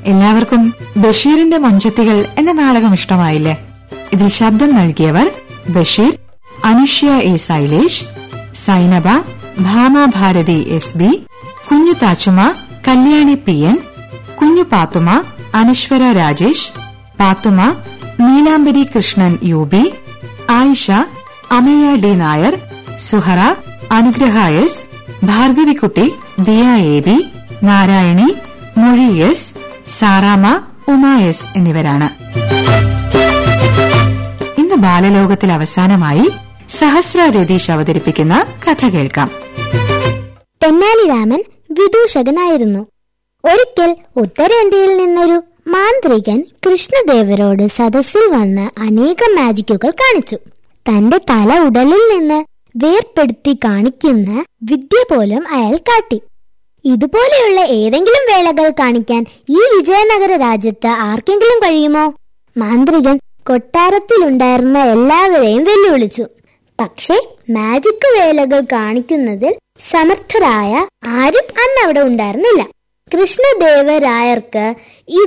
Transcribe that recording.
എല്ലാവർക്കും ബഷീറിന്റെ മൊഞ്ചത്തികൾ എന്ന നാടകം ഇഷ്ടമായില്ലേ ഇതിൽ ശബ്ദം നൽകിയവർ Basheer Anushya A Sailesh Zainaba Bhama Bharathi S B Kunju Thachuma Kalyani P N Kunju Pathuma Anaswara Rajesh Pathuma Neelambari Krishnan U B Ayisha Amaya D Nair Suhara Anugraha S Bhargavikkutty Diya A B Narayani Mozhi S Saramma Uma S എന്നിവരാണ് ഇന്ന് ബാലലോകത്തിൽ അവസാനമായി സഹസ്ര രതീഷ് അവതരിപ്പിക്കുന്ന കഥ കേൾക്കാം തെന്നാലിരാമൻ വിദൂഷകനായിരുന്നു ഒരിക്കൽ ഉത്തരേന്ത്യയിൽ നിന്നൊരു മാന്ത്രികൻ കൃഷ്ണദേവരോട് സദസ്സിൽ വന്ന് അനേകം മാജിക്കുകൾ കാണിച്ചു തന്റെ തല ഉടലിൽ നിന്ന് വേർപ്പെടുത്തി കാണിക്കുന്ന വിദ്യ പോലും അയാൾ കാട്ടി ഇതുപോലെയുള്ള ഏതെങ്കിലും വേളകൾ കാണിക്കാൻ ഈ വിജയനഗര രാജ്യത്ത് ആർക്കെങ്കിലും കഴിയുമോ മാന്ത്രികൻ കൊട്ടാരത്തിലുണ്ടായിരുന്ന എല്ലാവരെയും വെല്ലുവിളിച്ചു പക്ഷേ മാജിക് വേലകൾ കാണിക്കുന്നതിൽ സമർത്ഥരായ ആരും അന്ന് അവിടെ ഉണ്ടായിരുന്നില്ല കൃഷ്ണദേവരായർക്ക് ഇത്